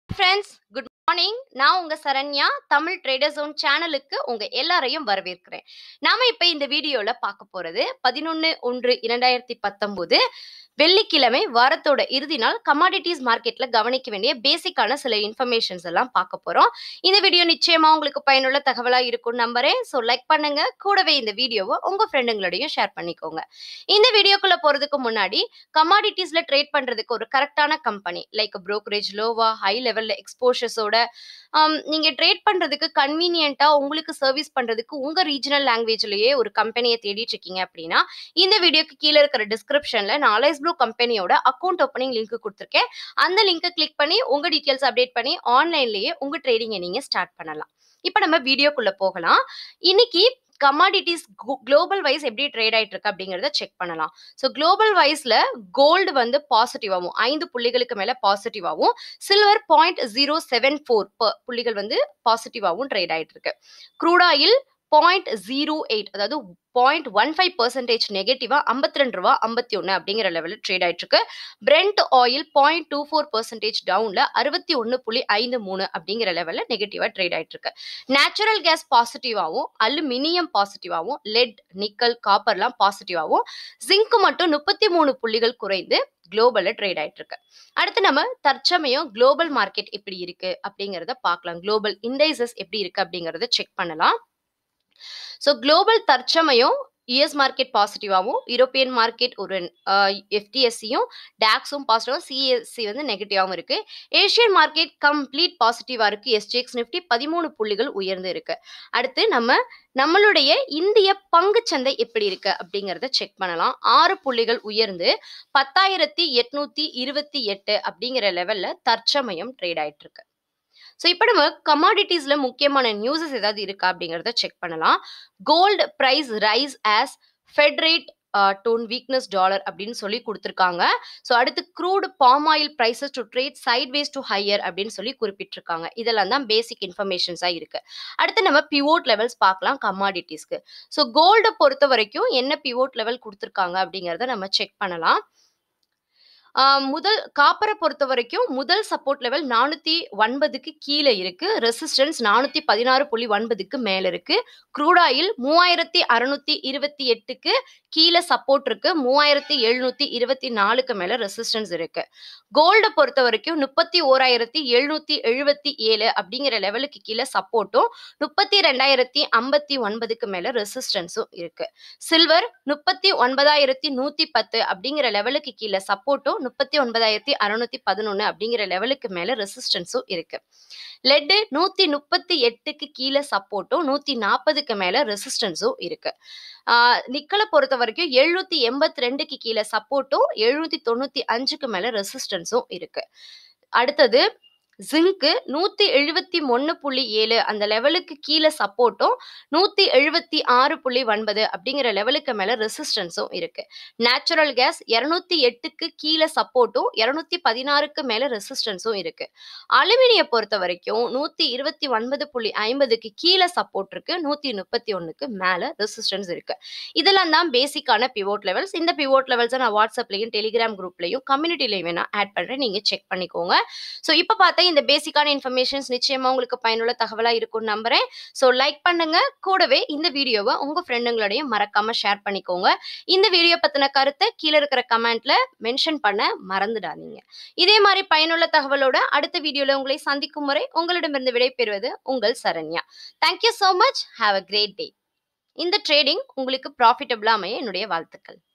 friends good morning நான் உங்க Saranya Tamil trader zone சேனலுக்கு உங்க எல்லாரையும் வரவேற்கிறேன் நாம இப்ப இந்த வீடியோல பார்க்க போறது பதினொன்னு ஒன்று இரண்டாயிரத்தி பத்தொன்பது வெள்ளிக்கிழமை வாரத்தோட இறுதி நாள் கமாடிட்டிஸ் மார்க்கெட்ல கவனிக்க வேண்டிய பேசிக்கான சில இன்ஃபர்மேஷன்ஸ் எல்லாம் பார்க்க போறோம் இந்த வீடியோ நிச்சயமா உங்களுக்கு பயனுள்ள தகவலா இருக்கும் நம்புறேன் ஸோ லைக் பண்ணுங்க கூடவே இந்த வீடியோவை உங்க ஃப்ரெண்டுங்களோடையும் ஷேர் பண்ணிக்கோங்க இந்த வீடியோக்குள்ள போறதுக்கு முன்னாடி கமாடிட்டிஸ்ல ட்ரேட் பண்றதுக்கு ஒரு கரெக்டான கம்பெனி லைக் brokerage லோவா ஹை லெவல்ல எக்ஸ்போஷர்ஸோட நீங்க ட்ரேட் பண்றதுக்கு கன்வீனியன்ட்டா உங்களுக்கு சர்வீஸ் பண்றதுக்கு உங்க ரீஜனல் லாங்குவேஜ்லயே ஒரு கம்பெனியை தேடிட்டு இருக்கீங்க அப்படின்னா இந்த வீடியோக்கு கீழே இருக்கிற டிஸ்கிரிப்ஷன்ல நான் அலைஸ் ப்ளூ கம்பெனியோட அக்கௌண்ட் ஓப்பனிங் லிங்க் கொடுத்துருக்கேன் அந்த லிங்கை கிளிக் பண்ணி உங்க டீட்டெயில்ஸ் அப்டேட் பண்ணி ஆன்லைன்லயே உங்க ட்ரேடிங்கை நீங்க ஸ்டார்ட் பண்ணலாம் இப்போ நம்ம வீடியோக்குள்ள போகலாம் இன்னைக்கு கமாடிட்டிஸ் குளோபல் வைஸ் எப்படி ட்ரேட் ஆயிட்டு இருக்கு அப்படிங்கறத செக் பண்ணலாம் ஸோ குளோபல் வைஸ்ல கோல்டு வந்து பாசிட்டிவாகவும் ஐந்து புள்ளிகளுக்கு மேல பாசிட்டிவாகவும் silver point zero seven four புள்ளிகள் வந்து பாசிட்டிவாகவும் ட்ரேட் ஆயிட்டு இருக்கு crude oil point zero eight அதாவது பாயிண்ட் ஒன் ஃபைவ் பர்சன்டேஜ் நெகட்டிவா ஐம்பத்தி ரெண்டு ரூபா ஐம்பத்தி ஒன்று அப்படிங்கிற லெவலில் ட்ரேட் ஆயிட்டு இருக்கு Brent oil point two four percentage டவுன்ல அறுபத்தி ஒன்று புள்ளி ஐந்து மூணு அப்படிங்கிற லெவலில் நெகட்டிவா ட்ரேட் ஆயிட்டு இருக்கு நேச்சுரல் கேஸ் பாசிட்டிவாகவும் அலுமினியம் பாசிட்டிவாகவும் லெட் நிக்கல் காப்பர்லாம் பாசிட்டிவாகவும் ஜிங்க் மட்டும் முப்பத்தி மூணு புள்ளிகள் குறைந்து குளோபல்ல ட்ரேட் ஆயிட்டு இருக்கு அடுத்து நம்ம தற்சமயம் குளோபல் மார்க்கெட் எப்படி இருக்கு அப்படிங்கறத பார்க்கலாம் குளோபல் இண்டைசஸ் எப்படி இருக்கு அப்படிங்கறத செக் பண்ணலாம் ஸோ குளோபல் தற்சமயம் யுஎஸ் மார்க்கெட் பாசிட்டிவாகவும் யூரோப்பியன் மார்க்கெட் ஒரு எஃப்டிஎஸ்சியும் டேக்ஸும் பாசிட்டிவாகவும் சிஎஸ்சி வந்து நெகட்டிவாகவும் இருக்கு ஏஷியன் மார்க்கெட் கம்ப்ளீட் பாசிட்டிவாக இருக்கு எஸ்ஜிஎக்ஸ் நிஃப்டி பதிமூணு புள்ளிகள் உயர்ந்து இருக்கு அடுத்து நம்ம நம்மளுடைய இந்திய பங்குச்சந்தை எப்படி இருக்கு அப்படிங்கிறத செக் பண்ணலாம் ஆறு புள்ளிகள் உயர்ந்து பத்தாயிரத்தி எட்நூத்தி இருபத்தி எட்டு அப்படிங்கிற லெவல்ல தற்சமயம் ட்ரேட் ஆயிட்டு இருக்கு ஸோ இப்போ நம்ம கமாடிட்டிஸ்ல முக்கியமான நியூஸஸ் ஏதாவது இருக்கா அப்படிங்கிறத செக் பண்ணலாம் gold price rise as Fed rate tone weakness dollar அப்படின்னு சொல்லி கொடுத்துருக்காங்க ஸோ அடுத்து crude palm oil prices to trade sideways to higher அப்படின்னு சொல்லி குறிப்பிட்டிருக்காங்க இதெல்லாம் தான் பேசிக் இன்ஃபர்மேஷன்ஸாக இருக்கு அடுத்து நம்ம பிவோட் லெவல்ஸ் பார்க்கலாம் கமாடிட்டிஸ்க்கு ஸோ கோல்டை பொறுத்த வரைக்கும் என்ன பிவோட் லெவல் கொடுத்துருக்காங்க அப்படிங்கிறத நம்ம செக் பண்ணலாம் முதல் காப்பரை பொறுத்த வரைக்கும் முதல் சப்போர்ட் லெவல் நானூத்தி ஒன்பதுக்கு கீழே இருக்கு ரெசிஸ்டன்ஸ் நானூத்தி பதினாறு புள்ளி ஒன்பதுக்கு மேல இருக்கு க்ரூட் ஆயில் மூவாயிரத்தி அறுநூத்தி இருபத்தி எட்டுக்கு கீழே சப்போர்ட் இருக்கு மூவாயிரத்தி எழுநூத்தி இருபத்தி நாலுக்கு மேல ரெசிஸ்டன்ஸ் இருக்கு கோல்டை பொறுத்த வரைக்கும் முப்பத்தி ஓராயிரத்தி எழுநூத்தி எழுபத்தி ஏழு அப்படிங்கிற லெவலுக்கு கீழே சப்போர்ட்டும் முப்பத்தி ரெண்டாயிரத்தி ஐம்பத்தி ஒன்பதுக்கு மேல ரெசிஸ்டன்ஸும் இருக்கு சில்வர் முப்பத்தி ஒன்பதாயிரத்தி நூத்தி பத்து அப்படிங்கிற லெவலுக்கு கீழே சப்போர்ட்டும் முப்பத்தி ஒன்பதாயிரத்தி அறுநூத்தி பதினொன்னு அப்படிங்கிற லெவலுக்கு மேல ரெசிஸ்டன்ஸும் இருக்கு லெட்டு நூத்தி முப்பத்தி எட்டுக்கு கீழே சப்போர்ட்டும் நூத்தி நாற்பதுக்கு மேல ரெசிஸ்டன்ஸும் இருக்கு நிக்கலை பொறுத்த வரைக்கும் எழுநூத்தி எண்பத்தி ரெண்டுக்கு கீழே சப்போர்ட்டும் எழுநூத்தி தொண்ணூத்தி அஞ்சுக்கு மேல ரெசிஸ்டன்ஸும் இருக்கு அடுத்தது ஜிங்க்கு நூத்தி எழுபத்தி ஒன்னு புள்ளி ஏழு அந்த லெவலுக்கு கீழே சப்போர்ட்டும் நூத்தி எழுபத்தி ஆறு புள்ளி ஒன்பது அப்படிங்கிற லெவலுக்கு மேல ரெசிஸ்டன்ஸும் இருக்கு நேச்சுரல் கேஸ் இருநூத்தி எட்டுக்கு கீழே சப்போர்ட்டும் இருநூத்தி பதினாறுக்கு மேல ரெசிஸ்டன்ஸும் இருக்கு அலுமினிய பொறுத்த வரைக்கும் நூத்தி இருபத்தி ஒன்பது புள்ளி ஐம்பதுக்கு கீழே சப்போர்ட் இருக்கு நூத்தி முப்பத்தி ஒன்னுக்கு மேல ரெசிஸ்டன்ஸ் இருக்கு இதெல்லாம் தான் பேசிக்கான பிவோட் லெவல்ஸ் இந்த பிவோட் லெவல்ஸை நான் வாட்ஸ்அப்லயும் டெலிகிராம் குரூப்லயும் கம்யூனிட்டிலையும் வேணா ஆட் பண்றேன் நீங்க செக் பண்ணிக்கோங்க ஸோ இப்போ பார்த்தா இந்த பேசிக்கான இன்ஃபர்மேஷன்ஸ் நிச்சயமா உங்களுக்கு பயனுள்ள தகவலா இருக்கும்னு நம்புறேன் ஸோ லைக் பண்ணுங்க கூடவே இந்த வீடியோவை உங்க ஃப்ரெண்டுங்களோடையும் மறக்காம ஷேர் பண்ணிக்கோங்க இந்த வீடியோ பத்தின கருத்தை கீழே இருக்கிற கமெண்ட்ல மென்ஷன் பண்ண மறந்துடாதீங்க இதே மாதிரி பயனுள்ள தகவலோட அடுத்த வீடியோல உங்களை சந்திக்கும் முறை உங்களிடமிருந்து விடைபெறுவது உங்கள் Saranya thank you so much have a great day இந்த ட்ரேடிங் உங்களுக்கு ப்ராஃபிட்டபிளா அமைய என்னுடைய வாழ்த்துக்கள்